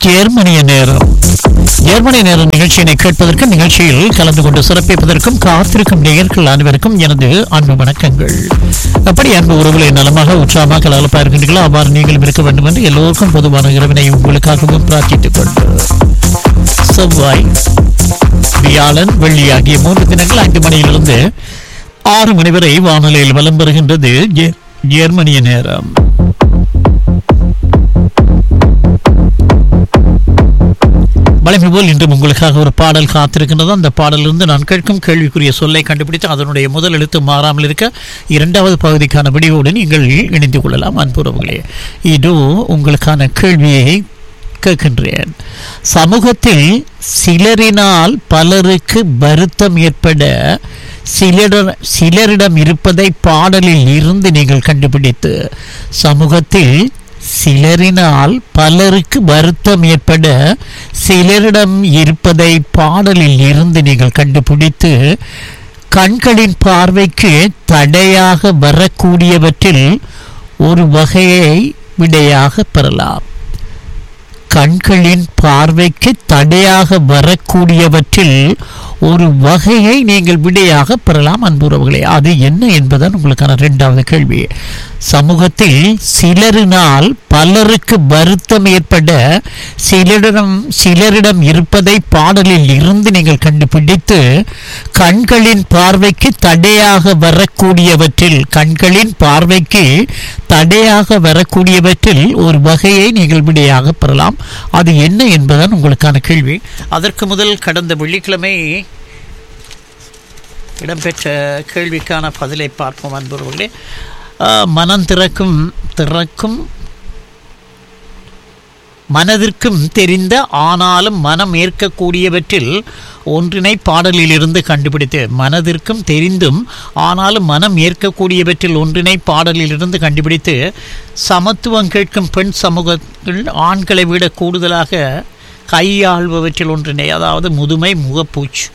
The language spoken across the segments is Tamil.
ஜெர்மனிய நேரம் ஜெர்மனி நேர நிகழ்ச்சியினை கேட்பதற்கு நிகழ்ச்சியில் கலந்து கொண்டு சிறப்பிப்பதற்கும் காத்திருக்கும் நேயர்கள் அனைவருக்கும் எனது அன்பு வணக்கங்கள் அப்படி அன்பு உறவுகளை நலமாக உற்சாகமாக கலகலப்பாக இருக்கின்றீர்களோ அவ்வாறு நீங்களும் இருக்க வேண்டும் என்று எல்லோருக்கும் பொதுவான இறைவனை உங்களுக்காகவும் பிரார்த்தித்துக் கொண்டு செவ்வாய் வியாழன் வெள்ளி ஆகிய மூன்று தினங்கள் ஐந்து மணியிலிருந்து ஆறு மணி வரை வானொலியில் வலம் பெறுகின்றது ஜெ- ஜெர்மனிய நேரம் வழமை போல் இன்றும் உங்களுக்காக ஒரு பாடல் காத்திருக்கின்றது அந்த பாடலிருந்து நான் கேட்கும் கேள்விக்குரிய சொல்லை கண்டுபிடித்து அதனுடைய முதல் எழுத்து மாறாமல் இருக்க இரண்டாவது பகுதிக்கான விடிவோடு நீங்கள் இணைந்து கொள்ளலாம் அன்புறவுகளே இதோ உங்களுக்கான கேள்வியை கேட்கின்றேன் சமூகத்தில் சிலரினால் பலருக்கு வருத்தம் ஏற்பட சிலரிடம் சிலரிடம் இருப்பதை பாடலில் இருந்து நீங்கள் கண்டுபிடித்து சமூகத்தில் சிலரினால் பலருக்கு வருத்தம் ஏற்பட சிலரிடம் இருப்பதை பாடலில் இருந்து நீங்கள் கண்டுபிடித்து கண்களின் பார்வைக்கு தடையாக வரக்கூடியவற்றில் ஒரு வகையை விடையாக பெறலாம் கண்களின் பார்வைக்கு தடையாக வரக்கூடியவற்றில் ஒரு வகையை நீங்கள் விடையாக பெறலாம் அன்புறவுகளே அது என்ன என்பதுதான் உங்களுக்கான இரண்டாவது கேள்வி சமூகத்தில் சிலரினால் பலருக்கு வருத்தம் ஏற்பட சிலரிடம் சிலரிடம் இருப்பதை பாடலில் இருந்து நீங்கள் கண்டுபிடித்து கண்களின் பார்வைக்கு தடையாக வரக்கூடியவற்றில் கண்களின் பார்வைக்கு தடையாக வரக்கூடியவற்றில் ஒரு வகையை நீங்கள் விடையாக பெறலாம் அது என்ன என்பதுதான் உங்களுக்கான கேள்வி அதற்கு முதல் கடந்த வெள்ளிக்கிழமை இடம்பெற்ற கேள்விக்கான பதிலை பார்ப்போம் அன்பர்களே மனம் திறக்கும் திறக்கும் மனதிற்கும் தெரிந்த ஆனாலும் மனம் ஏற்கக்கூடியவற்றில் ஒன்றினை பாடலிலிருந்து கண்டுபிடித்து மனதிற்கும் தெரிந்தும் ஆனாலும் மனம் ஏற்கக்கூடியவற்றில் ஒன்றினை பாடலிலிருந்து கண்டுபிடித்து சமத்துவம் கேட்கும் பெண் சமூகத்தில் ஆண்களை விட கூடுதலாக கையாள்பவற்றில் ஒன்றினை அதாவது முதுமை முகப்பூச்சு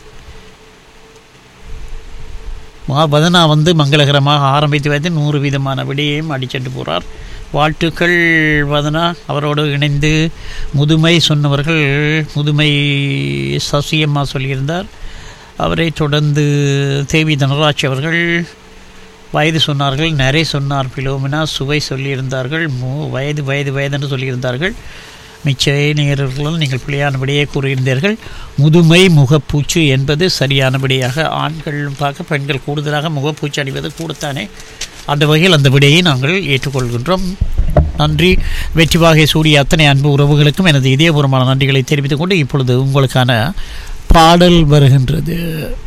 மா வதனா வந்து மங்களகரமாக ஆரம்பித்து வைத்து நூறு விதமான விடையையும் அடிச்சென்று போகிறார் வாழ்த்துக்கள் வதனா அவரோடு இணைந்து முதுமை சொன்னவர்கள் முதுமை சசியம்மா சொல்லியிருந்தார் அவரை தொடர்ந்து தேவி தனராஜ் அவர்கள் வயது சொன்னார்கள் நரை சொன்னார் பிலோமினா சுவை சொல்லியிருந்தார்கள் மு வயது வயது வயது என்று சொல்லியிருந்தார்கள் மிச்ச நேயர்களும் நீங்கள் பிழையானபடியே கூறியிருந்தீர்கள் முதுமை முகப்பூச்சு என்பது சரியானபடியாக ஆண்கள் பார்க்க பெண்கள் கூடுதலாக முகப்பூச்சு அணிவது கூடத்தானே அந்த வகையில் அந்த விடையை நாங்கள் ஏற்றுக்கொள்கின்றோம் நன்றி வெற்றி வாகை சூடிய அத்தனை அன்பு உறவுகளுக்கும் எனது இதயபூர்வமான நன்றிகளை தெரிவித்துக் கொண்டு இப்பொழுது உங்களுக்கான பாடல் வருகின்றது